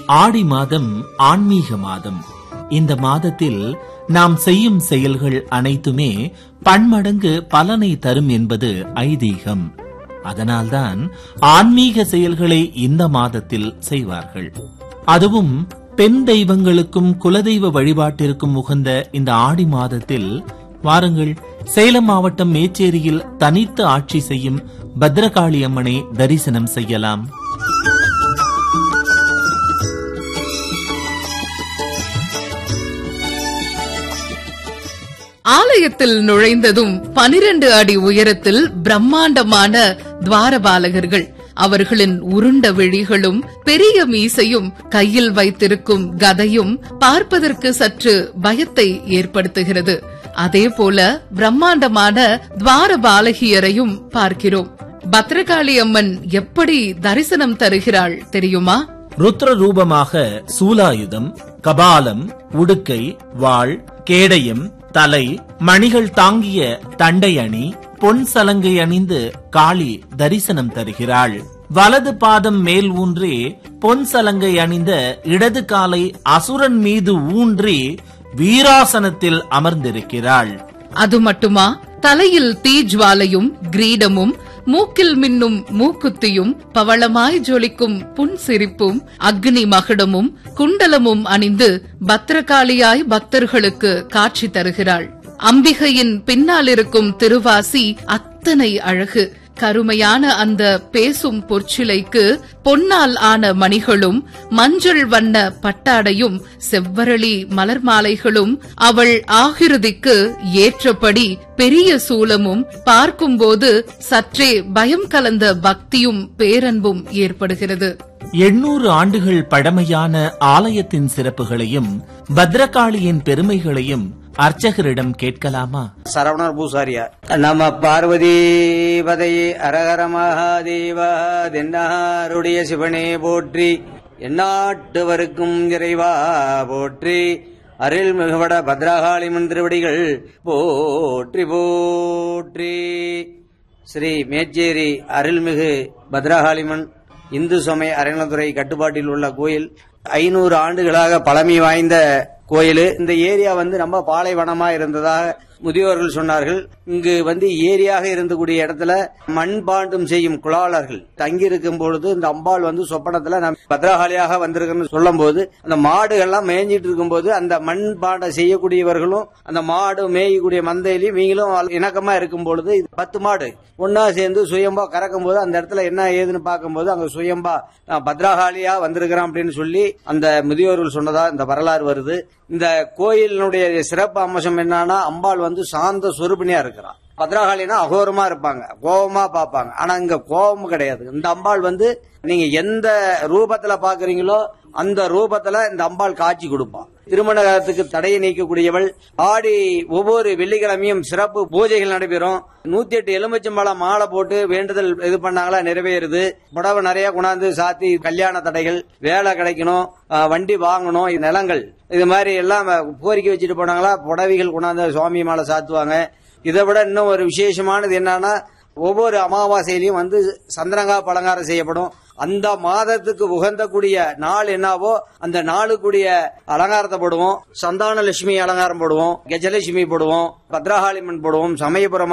ஆடி மாதம் ஆன்மீக மாதம் இந்த மாதத்தில் நாம் செய்யும் செயல்கள் அனைத்துமே பன்மடங்கு பலனை தரும் என்பது ஐதீகம் அதனால்தான் ஆன்மீக செயல்களை இந்த மாதத்தில் செய்வார்கள் அதுவும் பெண் தெய்வங்களுக்கும் குலதெய்வ வழிபாட்டிற்கும் உகந்த இந்த ஆடி மாதத்தில் வாருங்கள் சேலம் மாவட்டம் மேச்சேரியில் தனித்து ஆட்சி செய்யும் பத்ரகாளி அம்மனை தரிசனம் செய்யலாம் ஆலயத்தில் நுழைந்ததும் பனிரெண்டு அடி உயரத்தில் பிரம்மாண்டமான துவாரபாலகர்கள் அவர்களின் உருண்ட விழிகளும் பெரிய மீசையும் கையில் வைத்திருக்கும் கதையும் பார்ப்பதற்கு சற்று பயத்தை ஏற்படுத்துகிறது அதே போல பிரம்மாண்டமான துவாரபாலகியரையும் பார்க்கிறோம் பத்ரகாளி அம்மன் எப்படி தரிசனம் தருகிறாள் தெரியுமா ருத்ர ரூபமாக சூலாயுதம் கபாலம் உடுக்கை வாள் கேடயம் தலை மணிகள் தாங்கிய தண்டை அணி பொன் சலங்கை அணிந்து காளி தரிசனம் தருகிறாள் வலது பாதம் மேல் ஊன்றி பொன் சலங்கை அணிந்த இடது காலை அசுரன் மீது ஊன்றி வீராசனத்தில் அமர்ந்திருக்கிறாள் அது மட்டுமா தலையில் தீஜ்வாலையும் கிரீடமும் மூக்கில் மின்னும் மூக்குத்தியும் பவளமாய் ஜொலிக்கும் புன்சிரிப்பும் அக்னி மகுடமும் குண்டலமும் அணிந்து பத்திரகாளியாய் பக்தர்களுக்கு காட்சி தருகிறாள் அம்பிகையின் பின்னால் இருக்கும் திருவாசி அத்தனை அழகு கருமையான அந்த பேசும் பொற்சிலைக்கு பொன்னால் ஆன மணிகளும் மஞ்சள் வண்ண பட்டாடையும் செவ்வரளி மலர் மாலைகளும் அவள் ஆகிருதிக்கு ஏற்றபடி பெரிய சூலமும் பார்க்கும்போது சற்றே பயம் கலந்த பக்தியும் பேரன்பும் ஏற்படுகிறது எண்ணூறு ஆண்டுகள் பழமையான ஆலயத்தின் சிறப்புகளையும் பத்ரகாளியின் பெருமைகளையும் அர்ச்சகரிடம் கேட்கலாமா சரவணர் பூசாரியா நம பார்வதி பதையே அரகர மகாதேவா தென்னாருடைய சிவனே போற்றி எந்நாட்டுவருக்கும் இறைவா போற்றி அருள் மிகுவட பத்ரகாளி மந்திரவடிகள் போற்றி போற்றி ஸ்ரீ மேச்சேரி அருள்மிகு பத்ரகாளிமன் இந்து சமய அறநிலத்துறை கட்டுப்பாட்டில் உள்ள கோயில் ஐநூறு ஆண்டுகளாக பழமை வாய்ந்த கோயில் இந்த ஏரியா வந்து ரொம்ப பாலைவனமா இருந்ததாக முதியோர்கள் சொன்னார்கள் இங்கு வந்து ஏரியாக இருந்தக்கூடிய இடத்துல மண் பாண்டும் செய்யும் குளாளர்கள் தங்கி இருக்கும் பொழுது இந்த அம்பாள் வந்து சொப்பனத்துல நம்ம பத்ரகாளியாக வந்திருக்கன்னு சொல்லும் போது அந்த மாடுகள்லாம் மேய்ஞ்சிட்டு இருக்கும்போது அந்த மண் பாண்டம் செய்யக்கூடியவர்களும் அந்த மாடு மேயக்கூடிய மந்தையிலையும் இவங்களும் இணக்கமா இருக்கும் பொழுது இது பத்து மாடு ஒன்னா சேர்ந்து சுயம்பா கறக்கும் போது அந்த இடத்துல என்ன ஏதுன்னு பார்க்கும்போது அங்க சுயம்பா நான் பத்ரகாளியா வந்திருக்கிறேன் அப்படின்னு சொல்லி அந்த முதியோர்கள் சொன்னதா இந்த வரலாறு வருது இந்த கோயிலினுடைய சிறப்பு அம்சம் என்னன்னா அம்பாள் வந்து சாந்த சுரூபினியா இருக்கிறான் பத்ரகாளினா அகோரமா இருப்பாங்க கோபமா பார்ப்பாங்க ஆனா இங்க கோபம் கிடையாது இந்த அம்பாள் வந்து நீங்க எந்த ரூபத்துல பாக்குறீங்களோ அந்த ரூபத்துல இந்த அம்பாள் காட்சி கொடுப்பான் திருமணத்துக்கு தடையை நீக்கக்கூடியவள் ஆடி ஒவ்வொரு வெள்ளிக்கிழமையும் சிறப்பு பூஜைகள் நடைபெறும் நூத்தி எட்டு எலுமிச்சம்பழம் மாலை போட்டு வேண்டுதல் இது பண்ணாங்களா நிறைவேறுது புடவை நிறைய கொண்டாந்து சாத்தி கல்யாண தடைகள் வேலை கிடைக்கணும் அஹ், வண்டி வாங்கணும் இது நிலங்கள் இது மாதிரி எல்லாம் கோரிக்கை வச்சுட்டு போனாங்களா புடவைகள் கொண்டாந்து சுவாமி மாலை சாத்துவாங்க இதை விட இன்னும் ஒரு விசேஷமானது என்னன்னா ஒவ்வொரு அமாவாசையிலையும் வந்து சந்திரங்கா பலங்காரம் செய்யப்படும் அந்த மாதத்துக்கு உகந்தக்கூடிய நாள் என்னவோ அந்த நாளுக்குரிய அலங்காரத்தை போடுவோம் சந்தான லட்சுமி அலங்காரம் போடுவோம் கஜலட்சுமி போடுவோம் பத்ரகாளிமன் போடுவோம் சமயபுரம்